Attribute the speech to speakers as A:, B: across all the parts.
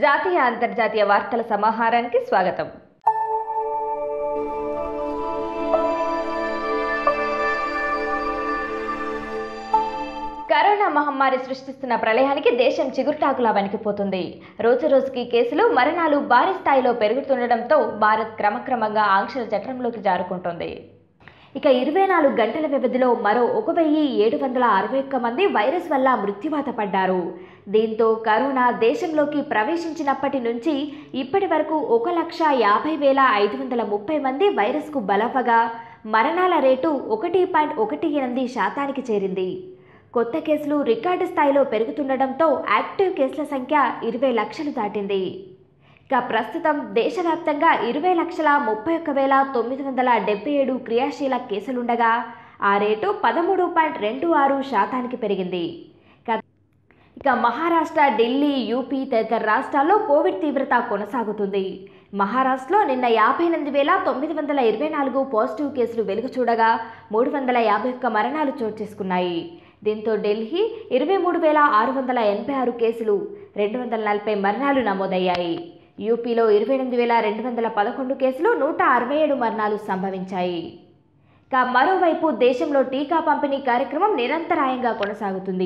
A: జాతీయ అంతర్జాతీయ వార్తల సమాహారానికి స్వాగతం కరోనా మహమ్మారి సృష్టిస్తున్న ప్రళయానికి దేశం చిగురుటాకులా వణికిపోతుంది రోజు రోజుకి కేసులు మరణాలు భారీ స్థాయిలో పెరుగుతుండటంతో భారత్ క్రమక్రమంగా ఆంక్షల చట్రంలోకి జారుకుంటోంది ఇక ఇరవై నాలుగు గంటల వ్యవధిలో మరో ఒక వెయ్యి ఏడు వందల అరవై ఒక్క మంది వైరస్ వల్ల మృత్యువాత పడ్డారు దీంతో కరోనా దేశంలోకి ప్రవేశించినప్పటి నుంచి ఇప్పటి వరకు ఒక లక్ష యాభై వేల ఐదు వందల ముప్పై మంది వైరస్కు బలవ్వగా మరణాల రేటు ఒకటి పాయింట్ ఒకటి ఎనిమిది శాతానికి చేరింది కొత్త కేసులు రికార్డు స్థాయిలో పెరుగుతుండటంతో యాక్టివ్ కేసుల సంఖ్య ఇరవై లక్షలు దాటింది ఇక ప్రస్తుతం దేశవ్యాప్తంగా ఇరవై లక్షల ముప్పై ఒక్క వేల తొమ్మిది వందల డెబ్బై ఏడు క్రియాశీల కేసులుండగా ఆ రేటు పదమూడు పాయింట్ రెండు ఆరు శాతానికి పెరిగింది ఇక ఇక మహారాష్ట్ర ఢిల్లీ యూపీ తదితర రాష్ట్రాల్లో కోవిడ్ తీవ్రత కొనసాగుతుంది మహారాష్ట్రలో నిన్న యాభై ఎనిమిది వేల తొమ్మిది వందల ఇరవై నాలుగు పాజిటివ్ కేసులు వెలుగు చూడగా మూడు వందల యాభై ఒక్క మరణాలు చోటు చేసుకున్నాయి దీంతో ఢిల్లీ ఇరవై మూడు వేల ఆరు వందల ఎనభై ఆరు కేసులు రెండు వందల నలభై మరణాలు నమోదయ్యాయి యూపీలో ఇరవై ఎనిమిది వేల రెండు వందల పదకొండు కేసులు నూట అరవై ఏడు మరణాలు సంభవించాయి ఇక మరోవైపు దేశంలో టీకా పంపిణీ కార్యక్రమం నిరంతరాయంగా కొనసాగుతుంది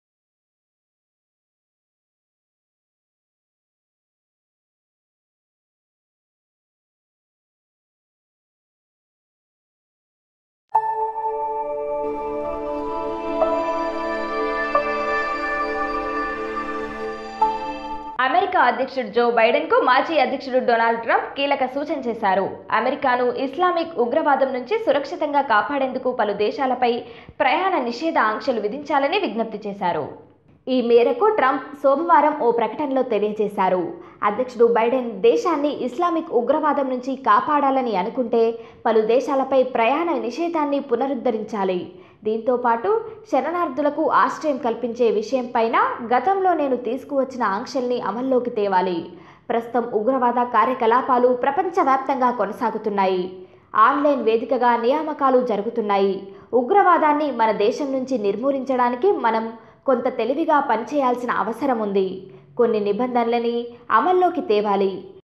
A: అమెరికా అధ్యక్షుడు జో బైడెన్ కు మాజీ అధ్యక్షుడు డొనాల్డ్ ట్రంప్ కీలక సూచన చేశారు అమెరికాను ఇస్లామిక్ ఉగ్రవాదం నుంచి సురక్షితంగా కాపాడేందుకు పలు దేశాలపై ప్రయాణ నిషేధ ఆంక్షలు విధించాలని విజ్ఞప్తి చేశారు ఈ మేరకు ట్రంప్ సోమవారం ఓ ప్రకటనలో తెలియజేశారు అధ్యక్షుడు బైడెన్ దేశాన్ని ఇస్లామిక్ ఉగ్రవాదం నుంచి కాపాడాలని అనుకుంటే పలు దేశాలపై ప్రయాణ నిషేధాన్ని పునరుద్ధరించాలి దీంతో పాటు శరణార్థులకు ఆశ్రయం కల్పించే విషయంపైన గతంలో నేను తీసుకువచ్చిన ఆంక్షల్ని అమల్లోకి తేవాలి ప్రస్తుతం ఉగ్రవాద కార్యకలాపాలు ప్రపంచవ్యాప్తంగా కొనసాగుతున్నాయి ఆన్లైన్ వేదికగా నియామకాలు జరుగుతున్నాయి ఉగ్రవాదాన్ని మన దేశం నుంచి నిర్మూలించడానికి మనం కొంత తెలివిగా పనిచేయాల్సిన అవసరం ఉంది కొన్ని నిబంధనలని అమల్లోకి తేవాలి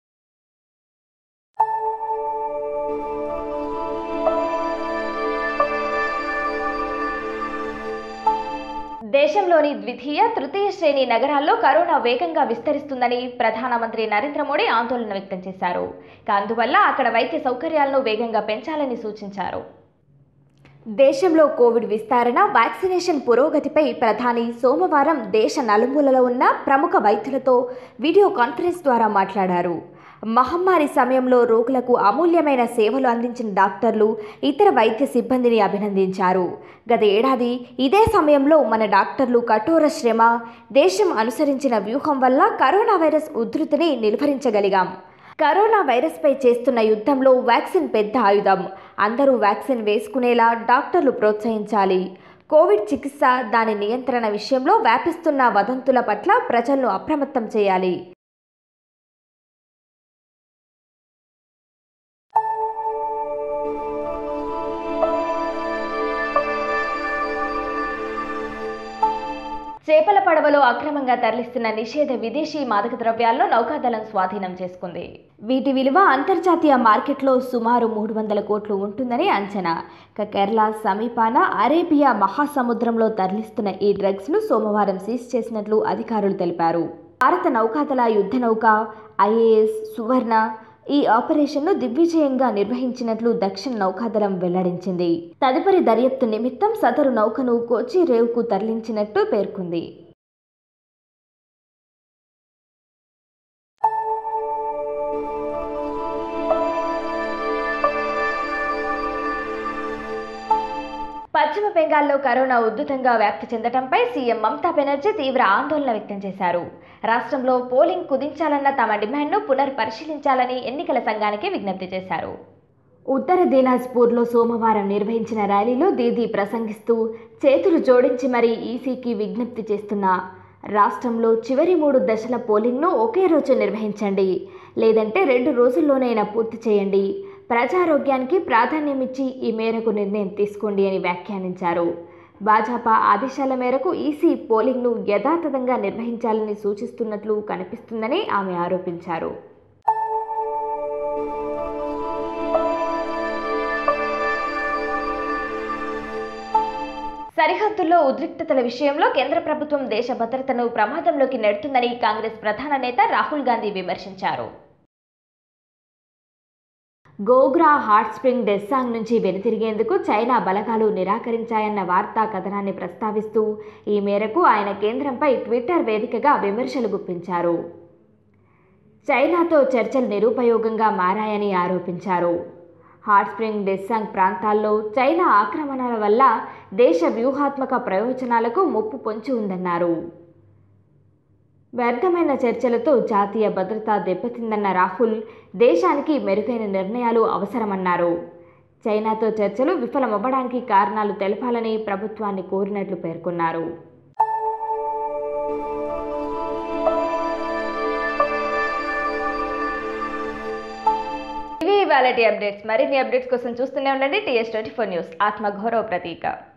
A: దేశంలోని ద్వితీయ తృతీయ శ్రేణి నగరాల్లో కరోనా వేగంగా విస్తరిస్తుందని ప్రధానమంత్రి నరేంద్ర మోడీ ఆందోళన వ్యక్తం చేశారు ఇక అందువల్ల అక్కడ వైద్య సౌకర్యాలను వేగంగా పెంచాలని సూచించారు దేశంలో కోవిడ్ విస్తరణ వ్యాక్సినేషన్ పురోగతిపై ప్రధాని సోమవారం దేశ నలుమూలలో ఉన్న ప్రముఖ వైద్యులతో వీడియో కాన్ఫరెన్స్ ద్వారా మాట్లాడారు మహమ్మారి సమయంలో రోగులకు అమూల్యమైన సేవలు అందించిన డాక్టర్లు ఇతర వైద్య సిబ్బందిని అభినందించారు గత ఏడాది ఇదే సమయంలో మన డాక్టర్లు కఠోర శ్రమ దేశం అనుసరించిన వ్యూహం వల్ల కరోనా వైరస్ ఉధృతిని నిలువరించగలిగాం కరోనా వైరస్పై చేస్తున్న యుద్ధంలో వ్యాక్సిన్ పెద్ద ఆయుధం అందరూ వ్యాక్సిన్ వేసుకునేలా డాక్టర్లు ప్రోత్సహించాలి కోవిడ్ చికిత్స దాని నియంత్రణ విషయంలో వ్యాపిస్తున్న వదంతుల పట్ల ప్రజలను అప్రమత్తం చేయాలి చేపల పడవలో అక్రమంగా తరలిస్తున్న నిషేధ విదేశీ మాదక ద్రవ్యాలను నౌకాదళం స్వాధీనం చేసుకుంది వీటి విలువ అంతర్జాతీయ మార్కెట్లో సుమారు మూడు వందల కోట్లు ఉంటుందని అంచనా ఇక కేరళ సమీపాన అరేబియా మహాసముద్రంలో తరలిస్తున్న ఈ డ్రగ్స్ను సోమవారం సీజ్ చేసినట్లు అధికారులు తెలిపారు భారత నౌకాదళ యుద్ధ నౌక ఐఏఎస్ సువర్ణ ఈ ఆపరేషన్ను దిగ్విజయంగా నిర్వహించినట్లు దక్షిణ నౌకాదళం వెల్లడించింది తదుపరి దర్యాప్తు నిమిత్తం సదరు నౌకను కోచి రేవుకు తరలించినట్టు పేర్కొంది పశ్చిమ బెంగాల్లో కరోనా ఉధృతంగా వ్యాప్తి చెందడంపై సీఎం మమతా బెనర్జీ తీవ్ర ఆందోళన వ్యక్తం చేశారు రాష్ట్రంలో పోలింగ్ కుదించాలన్న తమ డిమాండ్ను పునర్పరిశీలించాలని ఎన్నికల సంఘానికి విజ్ఞప్తి చేశారు ఉత్తర దినాజ్పూర్లో సోమవారం నిర్వహించిన ర్యాలీలో దీదీ ప్రసంగిస్తూ చేతులు జోడించి మరీ ఈసీకి విజ్ఞప్తి చేస్తున్నా రాష్ట్రంలో చివరి మూడు దశల పోలింగ్ను ఒకే రోజు నిర్వహించండి లేదంటే రెండు రోజుల్లోనైనా పూర్తి చేయండి ప్రజారోగ్యానికి ప్రాధాన్యమిచ్చి ఈ మేరకు నిర్ణయం తీసుకోండి అని వ్యాఖ్యానించారు భాజపా ఆదేశాల మేరకు ఈసీ పోలింగ్ను యథాతథంగా నిర్వహించాలని సూచిస్తున్నట్లు కనిపిస్తుందని ఆమె ఆరోపించారు సరిహద్దుల్లో ఉద్రిక్తతల విషయంలో కేంద్ర ప్రభుత్వం దేశ భద్రతను ప్రమాదంలోకి నెడుతుందని కాంగ్రెస్ ప్రధాన నేత రాహుల్ గాంధీ విమర్శించారు గోగ్రా హాట్ స్ప్రింగ్ డెస్సాంగ్ నుంచి వెనుతిరిగేందుకు చైనా బలగాలు నిరాకరించాయన్న వార్తా కథనాన్ని ప్రస్తావిస్తూ ఈ మేరకు ఆయన కేంద్రంపై ట్విట్టర్ వేదికగా విమర్శలు గుప్పించారు చైనాతో చర్చలు నిరుపయోగంగా మారాయని ఆరోపించారు హాట్ స్ప్రింగ్ డెస్సాంగ్ ప్రాంతాల్లో చైనా ఆక్రమణల వల్ల దేశ వ్యూహాత్మక ప్రయోజనాలకు ముప్పు పొంచి ఉందన్నారు వ్యర్థమైన చర్చలతో జాతీయ భద్రత దెబ్బతిందన్న రాహుల్ దేశానికి మెరుగైన నిర్ణయాలు అవసరమన్నారు చైనాతో చర్చలు విఫలమవ్వడానికి కారణాలు తెలపాలని ప్రభుత్వాన్ని కోరినట్లు పేర్కొన్నారు ఇవి ఇవాళ అప్డేట్స్ మరిన్ని అప్డేట్స్ కోసం చూస్తూనే ఉండండి టీఎస్ ట్వంటీ ఫోర్ న్యూస్ ఆత్మగౌరవ ప్రతీక